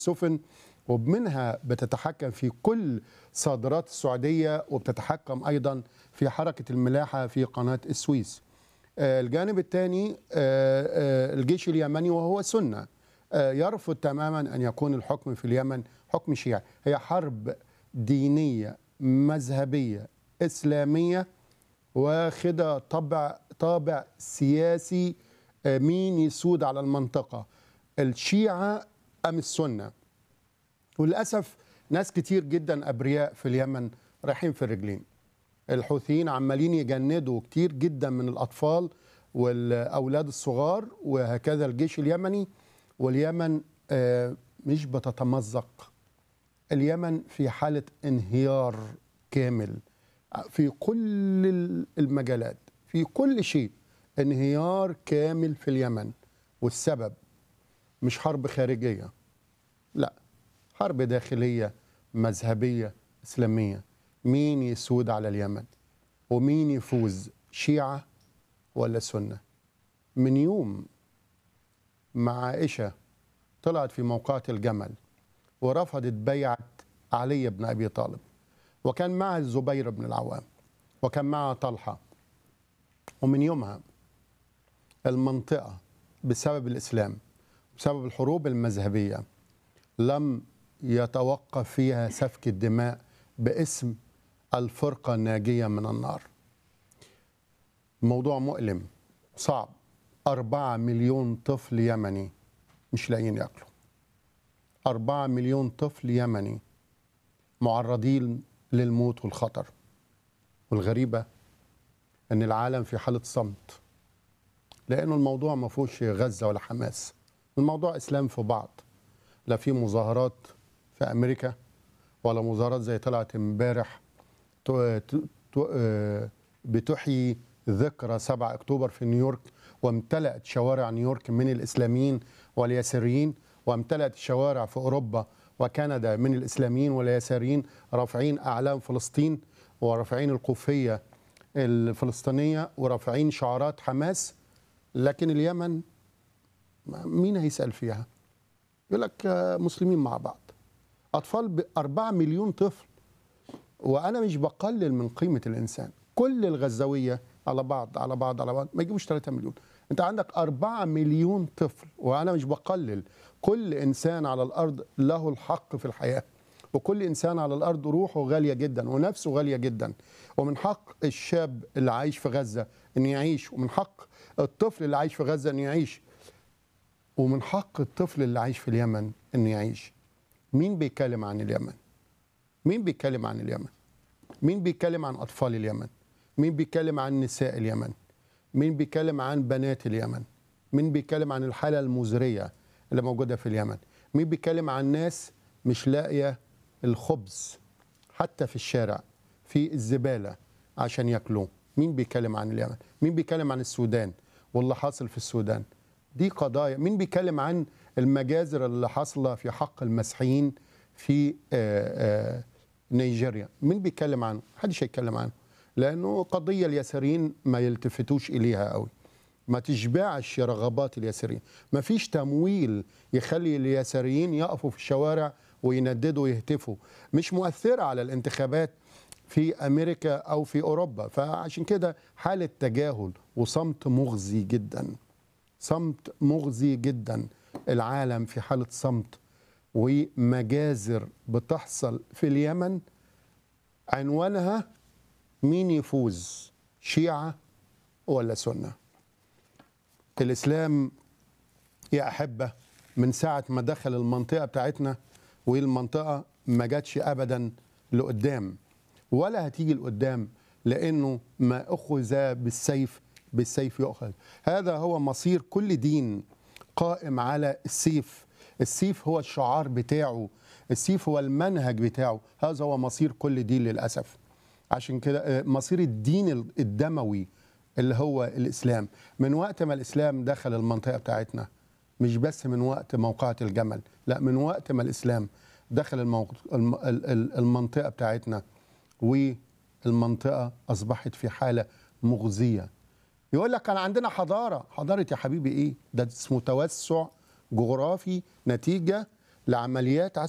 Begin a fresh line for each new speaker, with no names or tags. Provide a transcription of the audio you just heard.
سفن ومنها بتتحكم في كل صادرات السعودية وبتتحكم أيضا في حركة الملاحة في قناة السويس آه، الجانب الثاني الجيش اليمني وهو سنة آه، يرفض تماما أن يكون الحكم في اليمن حكم شيعي هي حرب دينية مذهبية إسلامية واخدة طبع طابع سياسي آه، مين يسود على المنطقة الشيعة أم السنة وللأسف ناس كتير جدا أبرياء في اليمن رايحين في الرجلين الحوثيين عمالين يجندوا كتير جدا من الأطفال والأولاد الصغار وهكذا الجيش اليمني واليمن آه، مش بتتمزق اليمن في حالة انهيار كامل في كل المجالات في كل شيء انهيار كامل في اليمن والسبب مش حرب خارجية لا حرب داخلية مذهبية إسلامية مين يسود على اليمن ومين يفوز شيعة ولا سنة من يوم مع عائشة طلعت في موقعة الجمل ورفضت بيعة علي بن أبي طالب وكان معها الزبير بن العوام وكان معها طلحة ومن يومها المنطقة بسبب الإسلام بسبب الحروب المذهبية لم يتوقف فيها سفك الدماء باسم الفرقة الناجية من النار موضوع مؤلم صعب أربعة مليون طفل يمني مش لاقيين ياكلوا أربعة مليون طفل يمني معرضين للموت والخطر والغريبة أن العالم في حالة صمت لأنه الموضوع ما فيهوش غزة ولا حماس الموضوع إسلام في بعض لا في مظاهرات في أمريكا ولا مظاهرات زي طلعت امبارح بتحيي ذكرى 7 أكتوبر في نيويورك وامتلأت شوارع نيويورك من الإسلاميين واليساريين وامتلأت الشوارع في أوروبا وكندا من الإسلاميين واليساريين رافعين أعلام فلسطين ورافعين القوفية الفلسطينية ورافعين شعارات حماس لكن اليمن مين هيسأل فيها يقول لك مسلمين مع بعض أطفال بأربعة مليون طفل وأنا مش بقلل من قيمة الإنسان كل الغزاوية على بعض على بعض على بعض ما يجيبوش 3 مليون انت عندك 4 مليون طفل وانا مش بقلل كل انسان على الارض له الحق في الحياه وكل انسان على الارض روحه غاليه جدا ونفسه غاليه جدا ومن حق الشاب اللي عايش في غزه انه يعيش ومن حق الطفل اللي عايش في غزه انه يعيش ومن حق الطفل اللي عايش في اليمن انه يعيش مين بيتكلم عن اليمن مين بيتكلم عن اليمن مين بيتكلم عن اطفال اليمن مين بيتكلم عن نساء اليمن مين بيتكلم عن بنات اليمن مين بيتكلم عن الحالة المزرية اللي موجودة في اليمن مين بيتكلم عن ناس مش لاقية الخبز حتى في الشارع في الزبالة عشان ياكلوه مين بيتكلم عن اليمن مين بيتكلم عن السودان واللي حاصل في السودان دي قضايا مين بيتكلم عن المجازر اللي حاصلة في حق المسيحيين في آآ آآ نيجيريا مين بيتكلم عنه محدش هيتكلم عنه لانه قضيه اليساريين ما يلتفتوش اليها قوي ما تشبعش رغبات اليساريين ما فيش تمويل يخلي اليساريين يقفوا في الشوارع وينددوا ويهتفوا مش مؤثره على الانتخابات في امريكا او في اوروبا فعشان كده حاله تجاهل وصمت مغزي جدا صمت مغزي جدا العالم في حاله صمت ومجازر بتحصل في اليمن عنوانها مين يفوز شيعة ولا سنة الإسلام يا أحبة من ساعة ما دخل المنطقة بتاعتنا والمنطقة ما جاتش أبدا لقدام ولا هتيجي لقدام لأنه ما أخذ بالسيف بالسيف يؤخذ هذا هو مصير كل دين قائم على السيف السيف هو الشعار بتاعه السيف هو المنهج بتاعه هذا هو مصير كل دين للأسف عشان كده مصير الدين الدموي اللي هو الاسلام من وقت ما الاسلام دخل المنطقه بتاعتنا مش بس من وقت موقعة الجمل لا من وقت ما الاسلام دخل الموق... المنطقه بتاعتنا والمنطقه اصبحت في حاله مغزيه يقول لك كان عندنا حضاره حضاره يا حبيبي ايه ده اسمه توسع جغرافي نتيجه لعمليات